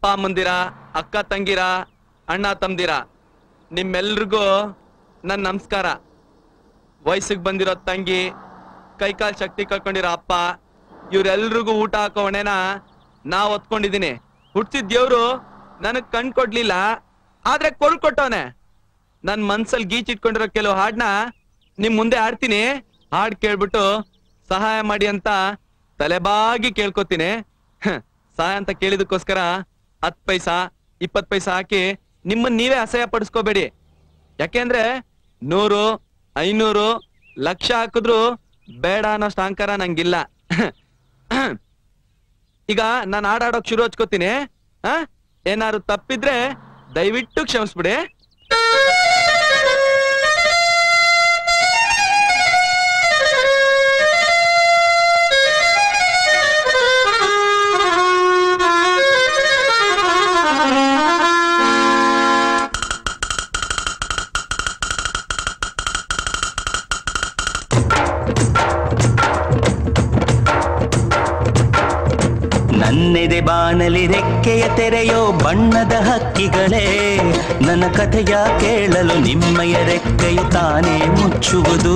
ಅಮ್ಮಂದಿರ ಅಕ್ಕ ತಂಗಿರ ಅಣ್ಣ ತಮ್ದಿರ ನಿಮ್ಮೆಲ್ರಿಗೂ ನನ್ನ ನಮಸ್ಕಾರ ವಯಸ್ಸಿಗೆ ಬಂದಿರೋ ತಂಗಿ ಕೈಕಾಲ್ ಶಕ್ತಿ ಕಳ್ಕೊಂಡಿರೋ ಅಪ್ಪ ಇವ್ರೆಲ್ರಿಗೂ ಊಟ ಹಾಕೋ ಹೊಣೆನ ನಾ ಒತ್ಕೊಂಡಿದೀನಿ ಹುಟ್ಸಿದ್ ದೇವ್ರು ನನಗ್ ಕಣ್ ಕೊಡ್ಲಿಲ್ಲ ಆದ್ರೆ ಕೊಳ್ ಕೊಟ್ಟವನೆ ನನ್ ಮನ್ಸಲ್ಲಿ ಗೀಚ್ ಇಟ್ಕೊಂಡಿರೋ ಕೆಲವು ಹಾಡ್ನ ನಿಮ್ ಮುಂದೆ ಹಾಡ್ತೀನಿ ಹಾಡ್ ಕೇಳ್ಬಿಟ್ಟು ಸಹಾಯ ಮಾಡಿ ಅಂತ ತಲೆಬಾಗಿ ಕೇಳ್ಕೊತೀನಿ ಹ್, ಸಹಾಯ ಅಂತ ಕೇಳಿದಕ್ಕೋಸ್ಕರ ಹತ್ ಪೈಸಾ ಇಪ್ಪತ್ ಪೈಸಾ ಹಾಕಿ ನಿಮ್ಮನ್ನ ನೀವೇ ಅಸಹ್ಯ ಪಡಿಸ್ಕೋಬೇಡಿ ಯಾಕೆಂದ್ರೆ ನೂರು ಐನೂರು ಲಕ್ಷ ಹಾಕಿದ್ರು ಬೇಡ ಅನ್ನೋಷ್ಟು ಅಹಂಕಾರ ನಂಗಿಲ್ಲ ಈಗ ನಾನು ಆಡಾಡೋಕ್ ಶುರು ಹಚ್ಕೋತೀನಿ ಆ ಏನಾದ್ರು ತಪ್ಪಿದ್ರೆ ದಯವಿಟ್ಟು ಕ್ಷಮಿಸ್ಬಿಡಿ ನನ್ನೆದೆ ಬಾನಲಿ ರೆಕ್ಕೆಯ ತೆರೆಯೋ ಬಣ್ಣದ ಹಕ್ಕಿಗಳೇ ನನ್ನ ಕಥೆಯ ಕೇಳಲು ನಿಮ್ಮಯ ರೆಕ್ಕೆಯು ತಾನೇ ಮುಚ್ಚುವುದು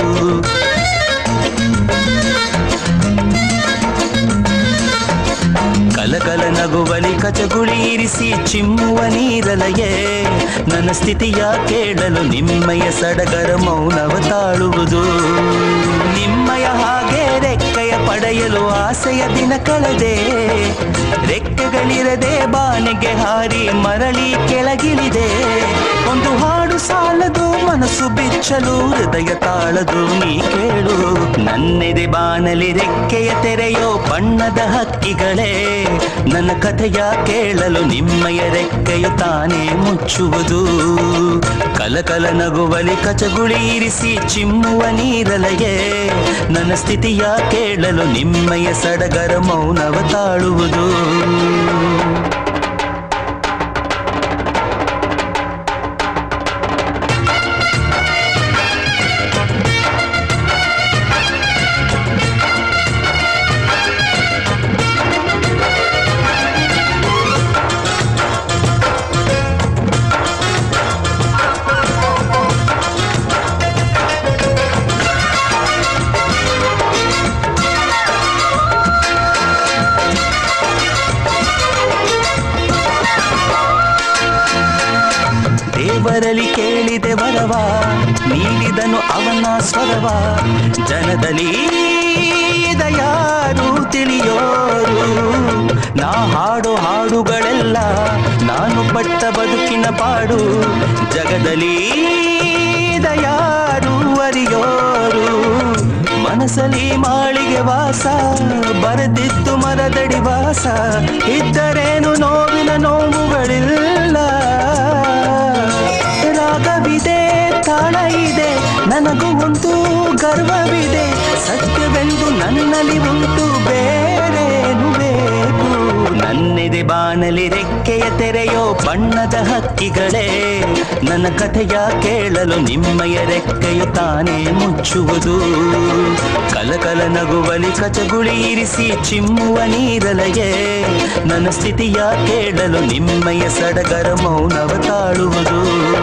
ಕಲಕಲ ನಗುವಲಿ ಕಚಗುಳಿ ಇರಿಸಿ ಚಿಮ್ಮುವ ನೀರಲಯೇ ನನ್ನ ಸ್ಥಿತಿಯ ಕೇಳಲು ನಿಮ್ಮಯ ಸಡಗರ ಮೌನವ ತಾಳುವುದು ನಿಮ್ಮಯ ಹಾಗೆ ರೆಕ್ಕೆಯ ಪಡೆಯಲು ಆಸೆಯ ದಿನ ಕಳೆದೆ ರೆಕ್ಕೆಗಳಿರದೆ ಬಾನೆಗೆ ಹಾರಿ ಮರಳಿ ಕೆಳಗಿಳಿದೆ ಒಂದು ಹಾಡು ಸಾಲದು ಮನಸ್ಸು ಬಿಚ್ಚಲು ಹೃದಯ ತಾಳದು ನೀ ಕೇಳು ನನ್ನೆದೆ ಬಾನಲಿ ರೆಕ್ಕೆಯ ತೆರೆಯೋ ಬಣ್ಣದ ಹಕ್ಕಿಗಳೇ ನನ್ನ ಕಥೆಯ ಕೇಳಲು ನಿಮ್ಮಯ ರೆಕ್ಕೆಯು ತಾನೇ ಮುಚ್ಚುವುದು ಕಲಕಲ ನಗುವಲಿ ಕಚಗುಳಿ ಇರಿಸಿ ಚಿಮ್ಮುವ ನೀರಲಯೇ ನನ್ನ ಸ್ಥಿತಿಯ ಕೇಳಲು ನಿಮ್ಮಯ ಸಡಗರ ಮೌನವ ತಾಳುವುದು ದೇವರಲ್ಲಿ ಕೇಳಿದೆ ವರವ ನೀಡಿದನು ಅವನ ಸ್ವರವ ಜನದಲ್ಲಿ ಯಾರು ತಿಳಿಯೋರು ನಾ ಹಾಡೋ ಹಾಡುಗಳೆಲ್ಲ ನಾನು ಪಟ್ಟ ಬದುಕಿನ ಪಾಡು ಜಗದಲ್ಲಿ ಯಾರು ಅರಿಯೋರು ಮನಸ್ಸಲ್ಲಿ ಮಾಳಿಗೆ ವಾಸ ಬರೆದಿದ್ದು ಮರದಡಿ ವಾಸ ಇದ್ದರೇನು ನೋವಿನ ನೋವುಗಳಿಲ್ಲ ರಾಗವಿದೆ ತಾಳ ಇದೆ ನನಗೂ ಒಂದು ಗರ್ವವಿದೆ ಸತ್ಯವೆಂದು ನನ್ನಲ್ಲಿ ಉಂಟು ಬೇರೇನು ಬೇಕು ನನ್ನೆದೆ ಬಾನಲಿ ರೆಕ್ಕೆಯ ತೆರೆಯೋ ಬಣ್ಣದ ಹಕ್ಕಿಗಳೇ ನನ್ನ ಕಥೆಯ ಕೇಳಲು ನಿಮ್ಮಯ ರೆಕ್ಕೆಯು ತಾನೇ ಮುಚ್ಚುವುದು ಕಲಕಲ ನಗುವಲಿ ಕಚಗುಳಿ ಇರಿಸಿ ಚಿಮ್ಮುವ ನೀರಲಯೇ ನನ್ನ ಸ್ಥಿತಿಯ ಕೇಳಲು ನಿಮ್ಮಯ ಸಡಗರ ಮೌನವ ತಾಳುವುದು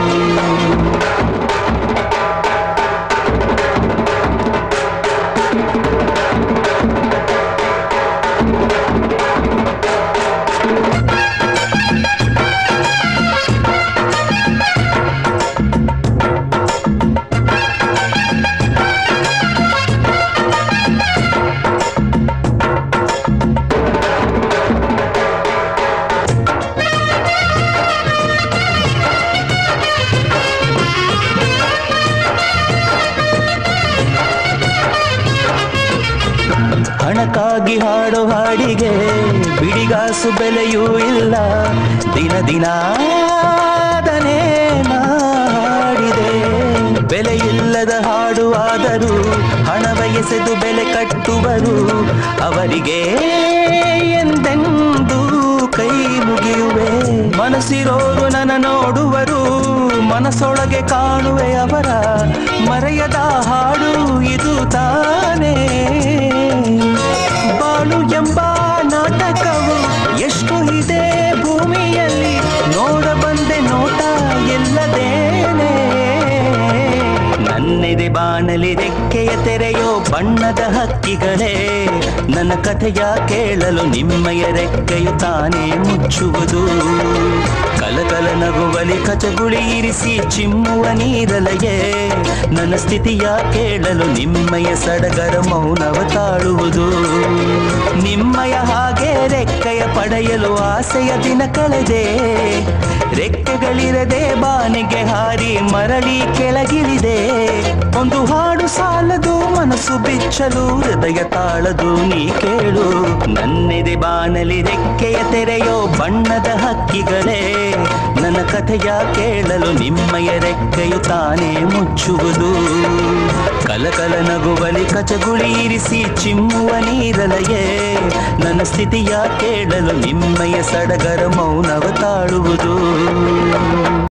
ಹಣಕ್ಕಾಗಿ ಹಾಡೋ ಹಾಡಿಗೆ ಬಿಡಿಗಾಸು ಬೆಲೆಯೂ ಇಲ್ಲ ದಿನ ದಿನ ದನೇ ಮಾಡಿದೆ ಬೆಲೆ ಇಲ್ಲದ ಹಾಡು ಆದರೂ ಹಣವ ಎಸೆದು ಬೆಲೆ ಕಟ್ಟುವರು ಅವರಿಗೆ ಎಂದೆಂದೂ ಕೈ ಮುಗಿಯುವೆ ಮನಸ್ಸಿರೋರು ನನ್ನ ನೋಡುವರು ಮನಸ್ಸೊಳಗೆ ಕಾಣುವೆ ಅವರ ಮರೆಯದ ಹಾಡು ಇದು ತಾನೇ ಬಾಳು ಎಂಬ ನಾಟಕವು ಎಷ್ಟು ಇದೆ ಭೂಮಿ ಬಣ್ಣದ ಹಕ್ಕಿಗಳೇ ನನ್ನ ಕಥೆಯ ಕೇಳಲು ನಿಮ್ಮಯ ರೆಕ್ಕೆಯು ತಾನೇ ಮುಚ್ಚುವುದು ಕಲಕಲ ನಗುವಲಿ ಕಚಗುಳಿ ಇರಿಸಿ ಚಿಮ್ಮುವ ನೀರಲೆಯೇ ನನ್ನ ಸ್ಥಿತಿಯ ಕೇಳಲು ನಿಮ್ಮಯ ಸಡಗರ ಮೌನವ ತಾಳುವುದು ನಿಮ್ಮಯ ಹಾಗೆ ರೆಕ್ಕೆಯ ಪಡೆಯಲು ಆಸೆಯ ದಿನ ಕಳೆದೆ ರೆಕ್ಕೆಗಳಿರದೆ ಬಾನಿಗೆ ಹಾರಿ ಮರಳಿ ಕೆಳಗಿಳಿದೆ ಒಂದು ಹಾಡು ಸಾಲದು ಮನಸ್ಸು ಬಿಚ್ಚಲು ಹೃದಯ ತಾಳದು ನೀ ಕೇಳು ನನ್ನೆದೆ ಬಾನಲಿ ರೆಕ್ಕೆಯ ತೆರೆಯೋ ಬಣ್ಣದ ಹಕ್ಕಿಗಳೇ ನನ್ನ ಕಥೆಯ ಕೇಳಲು ನಿಮ್ಮಯ ರೆಕ್ಕೆಯು ತಾನೇ ಮುಚ್ಚುವುದು ಕಲಕಲ ನಗುವಲಿ ಕಚಗುಳಿ ಇರಿಸಿ ಚಿಮ್ಮುವ ನೀರಲೆಯೇ ನನ್ನ ಸ್ಥಿತಿಯ ಕೇಳಲು ನಿಮ್ಮಯ ಸಡಗರ ಮೌನವ ತಾಳುವುದು